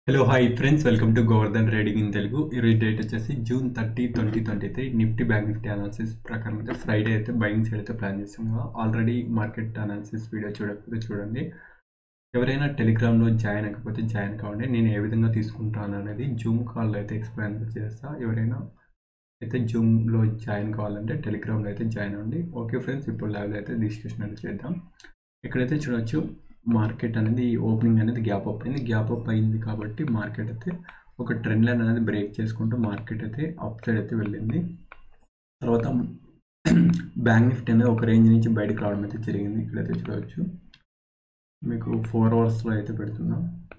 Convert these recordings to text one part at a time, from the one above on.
hello hi friends welcome to Govardhan trading in Telugu ఈరోజు date వచ్చేసి June thirty twenty twenty three Nifty bank Nifty analysis ప్రకారం అయితే Friday అయితే buying side అయితే plan చేస్తాం కదా ఆల్రెడీ మార్కెట్ అనాలిసిస్ వీడియో చూడకపోతే చూడండి ఎవరైనా టెలిగ్రామ్లో జాయిన్ అవ్వకపోతే జాయిన్ కావండి నేను ఏ విధంగా తీసుకుంటాను అనేది జూమ్ కాల్లో అయితే ఎక్స్ప్లెయిన్ చేస్తా ఎవరైనా అయితే జూమ్లో జాయిన్ కావాలంటే టెలిగ్రామ్లో అయితే జాయిన్ అవ్వండి ఓకే ఫ్రెండ్స్ ఇప్పుడు లైవ్లో అయితే డిస్కషన్ అయితే చేద్దాం ఇక్కడైతే చూడొచ్చు మార్కెట్ అనేది ఓపెనింగ్ అనేది గ్యాప్ అప్ అయింది గ్యాప్ అప్ అయింది కాబట్టి మార్కెట్ అయితే ఒక ట్రెండ్ లైన్ అనేది బ్రేక్ చేసుకుంటూ మార్కెట్ అయితే అప్ సైడ్ అయితే వెళ్ళింది తర్వాత బ్యాంక్ నిఫ్టీ అనేది ఒక రేంజ్ నుంచి బయటకు రావడం అయితే జరిగింది ఇక్కడైతే చూడవచ్చు మీకు ఫోర్ అవర్స్లో అయితే పెడుతున్నాం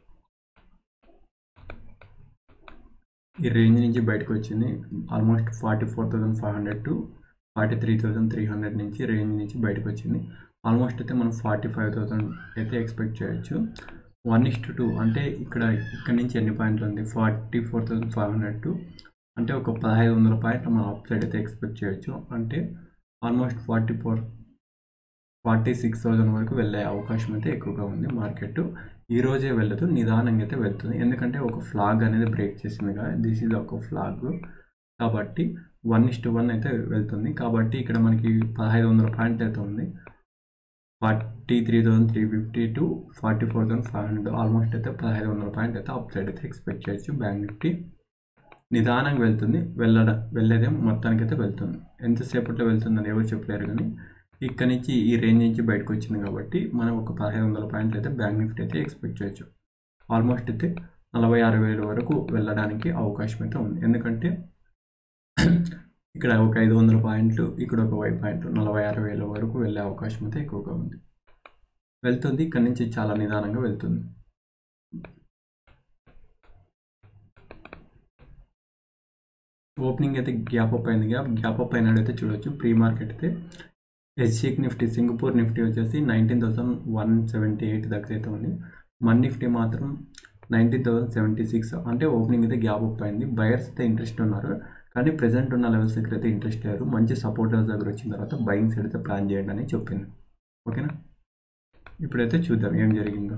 ఈ రేంజ్ నుంచి బయటకు వచ్చింది almost forty four thousand five hundred to forty three thousand three hundred నుంచి రేంజ్ నుంచి బయటకు వచ్చింది ఆల్మోస్ట్ అయితే మనం ఫార్టీ ఫైవ్ థౌసండ్ అయితే ఎక్స్పెక్ట్ చేయొచ్చు వన్ ఇస్ టు టూ అంటే ఇక్కడ ఇక్కడ నుంచి ఎన్ని పాయింట్లు ఉంది forty four thousand five hundred to అంటే ఒక పదహైదు వందల పాయింట్లు మనం అప్ సైడ్ అయితే ఎక్స్పెక్ట్ చేయొచ్చు అంటే almost forty four forty six thousand వరకు వెళ్ళే అవకాశం అయితే ఎక్కువగా ఉంది మార్కెట్ ఈ రోజే వెళ్ళదు నిదానంగా అయితే వెళ్తుంది ఎందుకంటే ఒక ఫ్లాగ్ అనేది బ్రేక్ చేసింది కదా దిస్ ఈజ్ ఒక ఫ్లాగ్ కాబట్టి వన్ ఇస్ టు వన్ అయితే వెళ్తుంది కాబట్టి ఇక్కడ మనకి పదహైదు వందల పాయింట్ అయితే ఉంది forty three thousand three fifty to forty four thousand five hundred almost అయితే పదహైదు వందల పాయింట్ అయితే అప్ సైడ్ అయితే ఎక్స్పెక్ట్ చేయొచ్చు బ్యాంక్ నిఫ్టీ నిదానంగా వెళ్తుంది వెళ్ళడం వెళ్ళేదే మొత్తానికి అయితే వెళ్తుంది ఎంతసేపట్లో వెళ్తుందని ఎవరు చెప్పలేరు కానీ ఇక్కడ నుంచి ఈ రేంజ్ నుంచి బయటకు వచ్చింది కాబట్టి మనం ఒక పదహైదు వందల పాయింట్లు అయితే బ్యాంక్ నిఫ్టీ అయితే ఎక్స్పెక్ట్ చేయొచ్చు ఆల్మోస్ట్ అయితే నలభై ఆరు వేల వరకు వెళ్ళడానికి అవకాశం అయితే ఉంది ఎందుకంటే ఇక్కడ ఒక ఐదు వందల పాయింట్లు ఇక్కడ ఒక వై పాయింట్లు నలభై ఆరు వేల వరకు వెళ్ళే అవకాశం అయితే ఎక్కువగా ఉంది వెళ్తుంది ఇక్కడ నుంచి చాలా నిదానంగా వెళ్తుంది ఓపెనింగ్ అయితే గ్యాప్ అప్ అయింది గ్యాప్ అప్ అయినట్టయితే చూడొచ్చు ప్రీ మార్కెట్ అయితే ఎస్సీక్ నిఫ్టీ సింగపూర్ నిఫ్టీ వచ్చేసి nineteen thousand one seventy eight దగ్గర అయితే ఉంది మన్ నిఫ్టీ మాత్రం నైన్టీన్ థౌసండ్ సెవెంటీ సిక్స్ అంటే ఓపెనింగ్ అయితే గ్యాప్ అప్ అయింది బయర్స్ అయితే ఇంట్రెస్ట్ ఉన్నారు కానీ ప్రజెంట్ ఉన్న లెవెల్స్ దగ్గర అయితే ఇంట్రెస్ట్ లేరు మంచి సపోర్ట్ లెవెల్స్ దగ్గర వచ్చిన తర్వాత బయింగ్ సైడ్ అయితే ప్లాన్ చేయండి అని చెప్పింది ఓకేనా ఇప్పుడైతే చూద్దాం ఏం జరిగిందో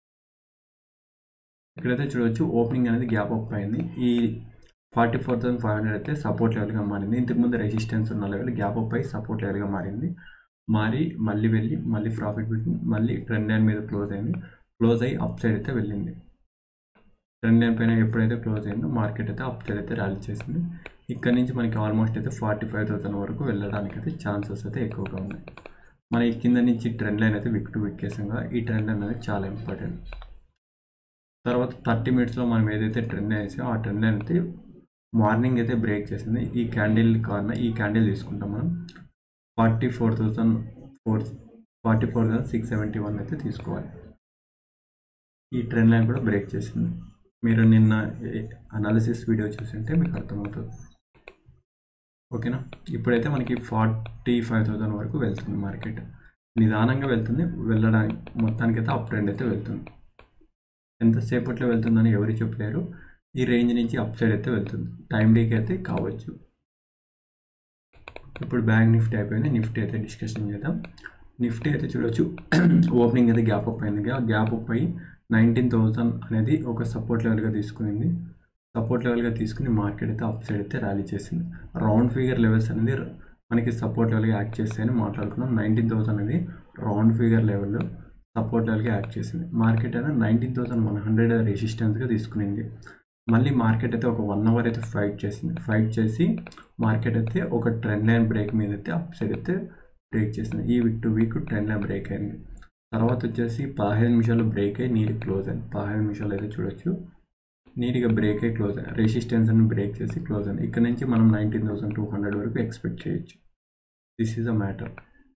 ఇక్కడైతే చూడవచ్చు ఓపెనింగ్ అనేది గ్యాప్ అప్ అయింది ఈ forty four thousand five hundred అయితే సపోర్ట్ లెవెల్గా మారింది ఇంతకుముందు రెసిస్టెన్స్ ఉన్న లెవెల్ గ్యాప్ అప్ అయి సపోర్ట్ లెవెల్గా మారింది మారి మళ్ళీ వెళ్ళి మళ్ళీ ప్రాఫిట్ పెట్టి మళ్ళీ ట్రెండ్ లైన్ మీద క్లోజ్ అయింది క్లోజ్ అయ్యి అప్ సైడ్ అయితే వెళ్ళింది ట్రెండ్ లైన్ పైన ఎప్పుడైతే క్లోజ్ అయిందో మార్కెట్ అయితే అప్ సైడ్ అయితే ర్యాలీ చేసింది ఇక్కడ నుంచి మనకి ఆల్మోస్ట్ అయితే ఫార్టీ ఫైవ్ థౌసండ్ వరకు వెళ్ళడానికి అయితే ఛాన్సెస్ అయితే ఎక్కువగా ఉన్నాయి మన ఈ కింద నుంచి ట్రెండ్ లైన్ అయితే విక్ టు విక్ వేసాం కదా ఈ ట్రెండ్ లైన్ అనేది చాలా ఇంపార్టెంట్ తర్వాత థర్టీ మినిట్స్లో మనం ఏదైతే ట్రెండ్ లైన్ వేసామో ఆ ట్రెండ్ లైన్ అయితే మార్నింగ్ అయితే బ్రేక్ చేసింది ఈ క్యాండిల్ కారణం ఈ క్యాండిల్ తీసుకుంటాం మనం forty four thousand four forty four thousand six seventy one అయితే తీసుకోవాలి ఈ ట్రెండ్ లైన్ కూడా బ్రేక్ చేసింది మీరు నిన్న అనాలిసిస్ వీడియో చూసింటే మీకు అర్థమవుతుంది ఓకేనా ఇప్పుడైతే మనకి ఫార్టీ ఫైవ్ థౌసండ్ వరకు వెళ్తుంది మార్కెట్ నిదానంగా వెళ్తుంది వెళ్ళడానికి మొత్తానికి అయితే అప్ ట్రెండ్ అయితే వెళ్తుంది ఎంతసేపట్లో వెళ్తుందని ఎవరు చెప్పలేరు ఈ రేంజ్ నుంచి అప్ సైడ్ అయితే వెళ్తుంది టైం డేకి అయితే కావచ్చు ఇప్పుడు బ్యాంక్ నిఫ్టీ అయిపోయింది నిఫ్టీ అయితే డిస్కషన్ చేద్దాం నిఫ్టీ అయితే చూడవచ్చు ఓపెనింగ్ అయితే గ్యాప్ అప్ అయింది గ్యాప్ అప్ అయ్యి నైన్టీన్ థౌసండ్ అనేది ఒక సపోర్ట్ లెవెల్గా తీసుకునింది సపోర్ట్ లెవెల్గా తీసుకుని మార్కెట్ అయితే అప్ సైడ్ అయితే ర్యాలీ చేసింది రౌండ్ ఫిగర్ లెవెల్స్ అనేది మనకి సపోర్ట్ లెవెల్గా యాక్ట్ చేస్తాయని మాట్లాడుకున్నాం నైన్టీన్ థౌసండ్ అనేది రౌండ్ ఫిగర్ లెవెల్లో సపోర్ట్ లెవెల్గా యాక్ట్ చేసింది మార్కెట్ అనేది నైన్టీన్ థౌసండ్ వన్ హండ్రెడ్ రెసిస్టెన్స్గా తీసుకునింది మళ్ళీ మార్కెట్ అయితే ఒక వన్ అవర్ అయితే ఫైట్ చేసింది ఫైట్ చేసి మార్కెట్ అయితే ఒక ట్రెండ్ లైన్ బ్రేక్ మీద అయితే అప్ సైడ్ అయితే బ్రేక్ చేసింది ఈ week to week trend line break అయింది తర్వాత వచ్చేసి పదహైదు నిమిషాలు బ్రేక్ అయ్యి నీట్ క్లోజ్ అయింది పదహైదు నిమిషాలు అయితే చూడొచ్చు నీట్గా బ్రేక్ అయ్యి క్లోజ్ అయ్యి రెసిస్టెన్స్ అని బ్రేక్ చేసి క్లోజ్ అయింది ఇక్కడ నుంచి మనం నైన్టీన్ థౌసండ్ టూ హండ్రెడ్ వరకు ఎక్స్పెక్ట్ చేయొచ్చు దిస్ ఈజ్ అ మ్యాటర్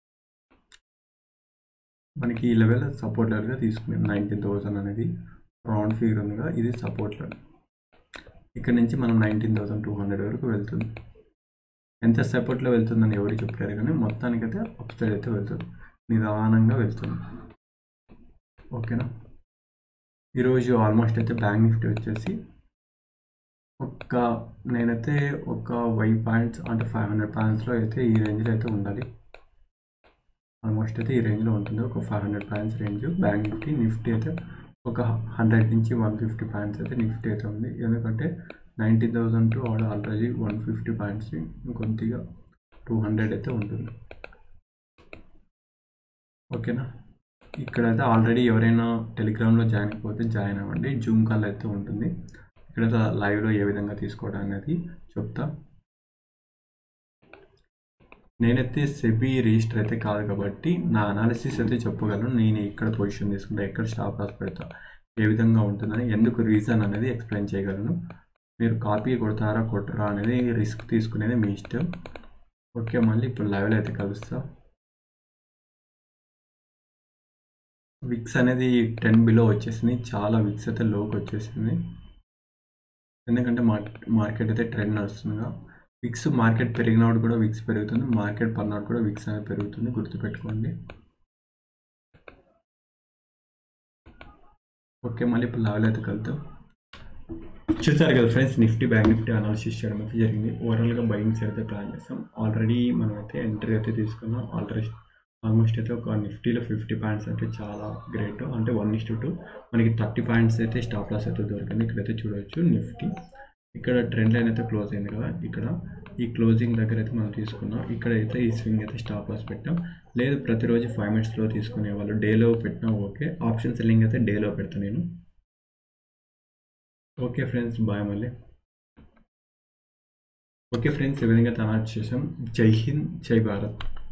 మనకి ఈ లెవెల్ సపోర్ట్ లెవెల్గా తీసుకున్నాం నైన్టీన్ థౌసండ్ అనేది రౌండ్ ఫిగర్ ఉందిగా ఇది సపోర్ట్ లెవెల్ ఇక్కడ నుంచి మనం నైన్టీన్ థౌసండ్ టూ హండ్రెడ్ వరకు వెళ్తుంది ఎంత సపోర్ట్లో వెళ్తుందని ఎవరు చెప్పలేరు కానీ మొత్తానికైతే అప్ సైడ్ అయితే వెళ్తుంది నిదానంగా వెళ్తుంది ఓకేనా ఈరోజు ఆల్మోస్ట్ అయితే బ్యాంక్ నిఫ్టీ వచ్చేసి ఒక నేనైతే ఒక వై పాయింట్స్ అంటే ఫైవ్ హండ్రెడ్ పాయింట్స్లో అయితే ఈ రేంజ్లో అయితే ఉండాలి ఆల్మోస్ట్ అయితే ఈ రేంజ్లో ఉంటుంది ఒక five hundred points range bank Nifty Nifty అయితే ఒక హండ్రెడ్ నుంచి వన్ ఫిఫ్టీ పాయింట్స్ అయితే నిఫ్టీ అయితే ఉంది ఎందుకంటే నైంటీ థౌజండ్ టు ఆడ ఆల్రెడీ వన్ ఫిఫ్టీ పాయింట్స్ కొద్దిగా టూ హండ్రెడ్ అయితే ఉంటుంది ఓకేనా ఇక్కడైతే ఆల్రెడీ ఎవరైనా టెలిగ్రామ్లో జాయిన్ అయిపోతే జాయిన్ అవ్వండి జూమ్ కాల్ అయితే ఉంటుంది ఇక్కడ లైవ్లో ఏ విధంగా తీసుకోవడం అనేది చెప్తా నేనైతే సెబీ రిజిస్టర్ అయితే కాదు కాబట్టి నా అనాలిసిస్ అయితే చెప్పగలను నేను ఇక్కడ పొజిషన్ తీసుకుంటా ఎక్కడ స్టాప్ లాస్ పెడతా ఏ విధంగా ఉంటుందని ఎందుకు రీజన్ అనేది ఎక్స్ప్లెయిన్ చేయగలను మీరు కాపీ కొడతారా కొట్టరా అనేది రిస్క్ తీసుకునేది మీ ఇష్టం ఓకే మళ్ళీ ఇప్పుడు లైవ్లో అయితే కలుస్తా విక్స్ అనేది టెన్ బిలో వచ్చేసింది చాలా విక్స్ అయితే లోకి వచ్చేసింది ఎందుకంటే మార్కెట్ మార్కెట్ అయితే ట్రెండ్ నడుస్తుందిగా విక్స్ మార్కెట్ పెరిగినప్పుడు కూడా విక్స్ పెరుగుతుంది మార్కెట్ పడినప్పుడు కూడా విక్స్ అనేది పెరుగుతుంది గుర్తుపెట్టుకోండి ఓకే మళ్ళీ ఇప్పుడు లెవెల్ అయితే కలుద్దాం చూసారు కదా friends Nifty bank Nifty analysis చేయడం అయితే జరిగింది ఓవరాల్గా బయింగ్స్ అయితే ప్లాన్ చేస్తాం ఆల్రెడీ మనం అయితే ఎంట్రీ అయితే తీసుకున్నాం ఆల్రెడీ ఆల్మోస్ట్ అయితే ఒక నిఫ్టీలో ఫిఫ్టీ పాయింట్స్ అంటే చాలా గ్రేట్ అంటే వన్ ఇస్ టూ మనకి థర్టీ పాయింట్స్ అయితే స్టాప్ లాస్ అయితే దొరికింది ఇక్కడైతే చూడవచ్చు నిఫ్టీ ఇక్కడ ట్రెండ్ లైన్ అయితే క్లోజ్ అయింది కదా ఇక్కడ ఈ క్లోజింగ్ దగ్గర అయితే మనం తీసుకున్నాం ఇక్కడ అయితే ఈ స్వింగ్ అయితే స్టాప్ లాస్ పెట్టాం లేదు ప్రతిరోజు ఫైవ్ మినిట్స్లో తీసుకునే వాళ్ళు డేలో పెట్టినా ఓకే ఆప్షన్ సెల్లింగ్ అయితే డేలో పెడతాను నేను ఓకే ఫ్రెండ్స్ బాయ్ మళ్ళీ ఓకే ఫ్రెండ్స్ ఈ విధంగా తయారు చేసాం జై హింద్ జై భారత్